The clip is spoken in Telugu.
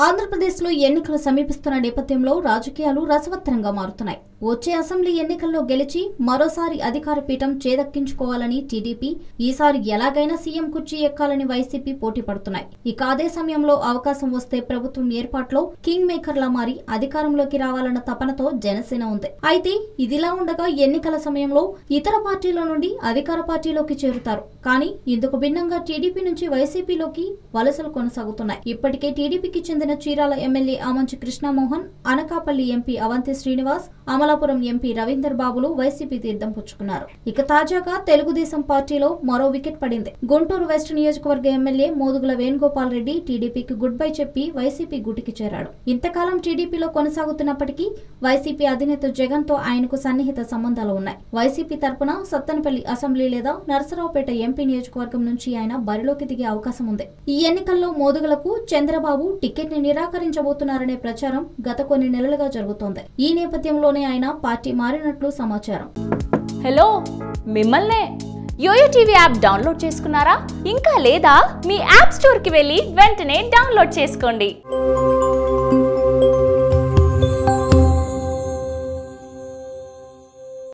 ఆంధ్రప్రదేశ్లో ఎన్నికలు సమీపిస్తున్న నేపథ్యంలో రాజకీయాలు రసవత్తరంగా మారుతున్నాయి వచ్చే అసెంబ్లీ ఎన్నికల్లో గెలిచి మరోసారి అధికార పీఠం చేదక్కించుకోవాలని టీడీపీ ఈసారి ఎలాగైనా సీఎం కుర్చీ ఎక్కాలని వైసీపీ పోటీ పడుతున్నాయి ఇక అదే సమయంలో అవకాశం వస్తే ప్రభుత్వం ఏర్పాట్లో కింగ్ మేకర్లా మారి అధికారంలోకి రావాలన్న తపనతో జనసేన ఉంది అయితే ఇదిలా ఉండగా ఎన్నికల సమయంలో ఇతర పార్టీల నుండి అధికార పార్టీలోకి చేరుతారు కానీ ఇందుకు భిన్నంగా టీడీపీ నుంచి వైసీపీలోకి వలసలు కొనసాగుతున్నాయి ఇప్పటికే టీడీపీకి చెందిన Chirala MLA Amanchi Krishnamohan Anakapalli MP Avanthi Srinivas Amalapuram MP Ravinder బాబులు వైసీపీ తీర్థం పుచ్చుకున్నారు ఇక తాజాగా తెలుగుదేశం పార్టీలో మరో వికెట్ పడింది గుంటూరు వెస్ట్ నియోజకవర్గ ఎమ్మెల్యే మోదుగుల వేణుగోపాల్ రెడ్డి టీడీపీకి గుడ్ బై చెప్పి వైసీపీ గుటికి చేరాడు ఇంతకాలం టీడీపీలో కొనసాగుతున్నప్పటికీ వైసీపీ అధినేత జగన్ తో ఆయనకు సన్నిహిత సంబంధాలు ఉన్నాయి వైసీపీ తరపున సత్తెనపల్లి అసెంబ్లీ లేదా నరసరావుపేట ఎంపీ నియోజకవర్గం నుంచి ఆయన బరిలోకి దిగే అవకాశం ఉంది ఈ ఎన్నికల్లో మోదుగులకు చంద్రబాబు టికెట్ ని నిరాకరించబోతున్నారనే ప్రచారం గత కొన్ని నెలలుగా జరుగుతోంది ఈ నేపథ్యంలోనే ఆయన పార్టీ మారినట్లు సమాచారం హలో మిమ్మల్నే యోయో టీవీ యాప్ డౌన్లోడ్ చేసుకున్నారా ఇంకా లేదా మీ యాప్ స్టోర్కి వెళ్ళి వెంటనే డౌన్లోడ్ చేసుకోండి